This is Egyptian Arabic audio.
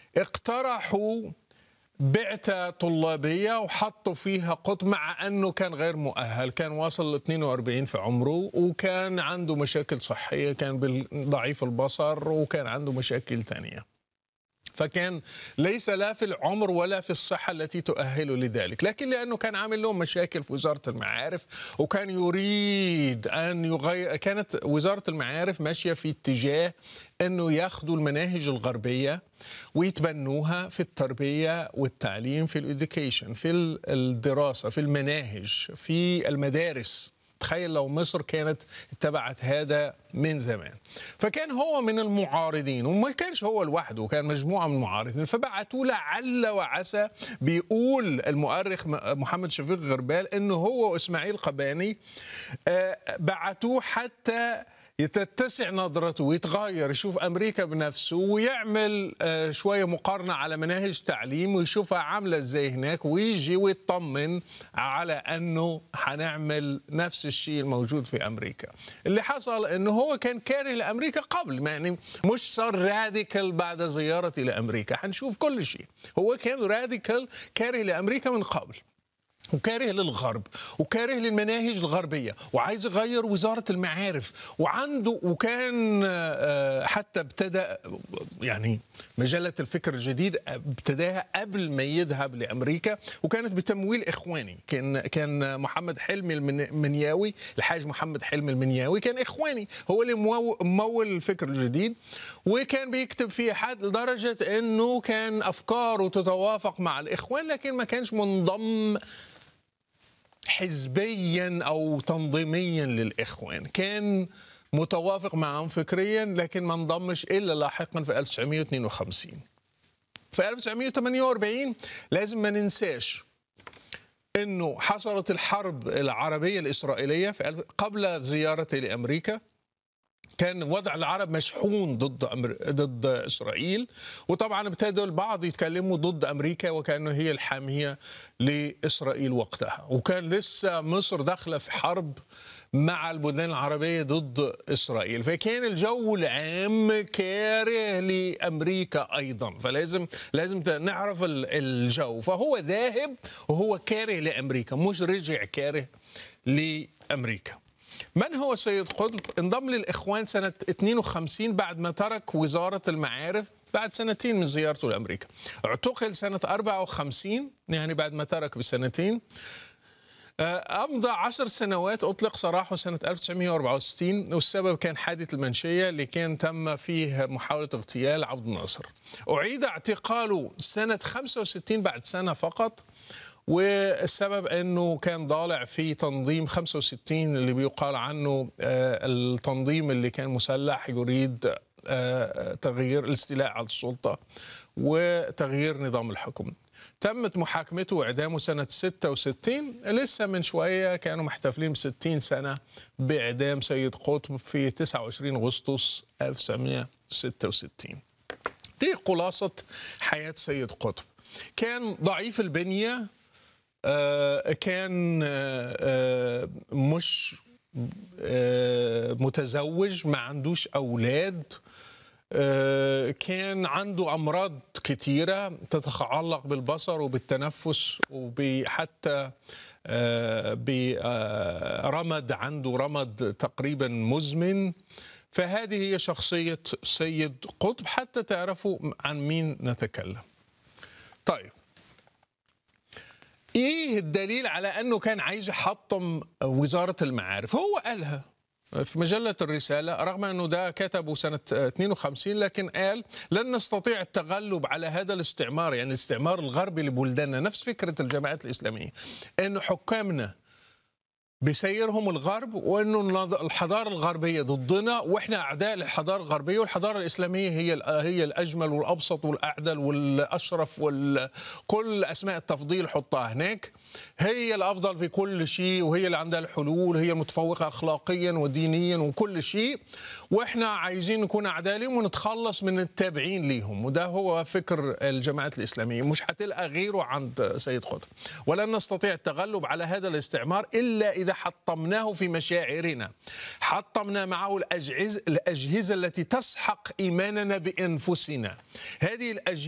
اقترحوا بعثة طلابية وحطوا فيها قطب مع أنه كان غير مؤهل كان واصل ل 42 في عمره وكان عنده مشاكل صحية كان ضعيف البصر وكان عنده مشاكل تانية فكان ليس لا في العمر ولا في الصحة التي تؤهله لذلك لكن لأنه كان عامل لهم مشاكل في وزارة المعارف وكان يريد أن يغير كانت وزارة المعارف ماشية في اتجاه أنه ياخذوا المناهج الغربية ويتبنوها في التربية والتعليم في الإديوكيشن في الدراسة في المناهج في المدارس تخيل لو مصر كانت اتبعت هذا من زمان فكان هو من المعارضين وما كانش هو لوحده كان مجموعة من المعارضين فبعتوا لعل وعسى بيقول المؤرخ محمد شفيق غربال انه هو واسماعيل قباني بعتوه حتى تتسع نظرته ويتغير يشوف امريكا بنفسه ويعمل شويه مقارنه على مناهج تعليم ويشوفها عامله ازاي هناك ويجي ويطمن على انه هنعمل نفس الشيء الموجود في امريكا. اللي حصل انه هو كان كاره لامريكا قبل يعني مش صار راديكال بعد زيارتي لامريكا، حنشوف كل شيء. هو كان راديكال كاره لامريكا من قبل. وكاره للغرب وكاره للمناهج الغربية وعايز يغير وزارة المعارف وعنده وكان حتى ابتدى يعني مجلة الفكر الجديد ابتداها قبل ما يذهب لأمريكا وكانت بتمويل إخواني كان كان محمد حلمي المنياوي الحاج محمد حلمي المنياوي كان إخواني هو اللي ممول الفكر الجديد وكان بيكتب فيه حد لدرجة أنه كان أفكاره تتوافق مع الإخوان لكن ما كانش منضم حزبيا او تنظيميا للاخوان كان متوافق معهم فكريا لكن ما انضمش الا لاحقا في 1952 في 1948 لازم ما ننساش انه حصلت الحرب العربيه الاسرائيليه في قبل زيارتي لامريكا كان وضع العرب مشحون ضد أمر... ضد اسرائيل وطبعا ابتدوا البعض يتكلموا ضد امريكا وكانه هي الحاميه لاسرائيل وقتها وكان لسه مصر داخله في حرب مع البلدان العربيه ضد اسرائيل فكان الجو العام كاره لامريكا ايضا فلازم لازم نعرف الجو فهو ذاهب وهو كاره لامريكا مش رجع كاره لامريكا من هو سيد قطب؟ انضم للإخوان سنة 52 بعد ما ترك وزارة المعارف بعد سنتين من زيارته لأمريكا اعتقل سنة 54 يعني بعد ما ترك بسنتين أمضى عشر سنوات أطلق سراحه سنة 1964 والسبب كان حادث المنشية اللي كان تم فيه محاولة اغتيال عبد الناصر أعيد اعتقاله سنة 65 بعد سنة فقط والسبب انه كان ضالع في تنظيم 65 اللي بيقال عنه التنظيم اللي كان مسلح يريد تغيير الاستيلاء على السلطه وتغيير نظام الحكم. تمت محاكمته واعدامه سنه 66 لسه من شويه كانوا محتفلين ب 60 سنه باعدام سيد قطب في 29 اغسطس 1966. دي خلاصه حياه سيد قطب. كان ضعيف البنيه كان مش متزوج ما عندوش أولاد كان عنده أمراض كتيرة تتعلق بالبصر وبالتنفس وحتى برمد عنده رمد تقريبا مزمن فهذه هي شخصية سيد قطب حتى تعرفوا عن مين نتكلم طيب ايه الدليل على انه كان عايز يحطم وزاره المعارف هو قالها في مجلة الرسالة رغم أنه ده كتبه سنة 52 لكن قال لن نستطيع التغلب على هذا الاستعمار يعني الاستعمار الغربي لبلداننا نفس فكرة الجماعات الإسلامية أنه حكامنا بيسيرهم الغرب وانه الحضاره الغربيه ضدنا واحنا اعداء للحضاره الغربيه والحضاره الاسلاميه هي هي الاجمل والابسط والاعدل والاشرف وكل اسماء التفضيل حطها هناك هي الافضل في كل شيء وهي اللي عندها الحلول هي المتفوقه اخلاقيا ودينيا وكل شيء واحنا عايزين نكون اعداء لهم ونتخلص من التابعين ليهم وده هو فكر الجماعات الاسلاميه مش هتلقى غيره عند سيد قطب ولن نستطيع التغلب على هذا الاستعمار الا اذا حطمناه في مشاعرنا حطمنا معه الأجهزة, الأجهزة التي تسحق إيماننا بأنفسنا هذه الأجهزة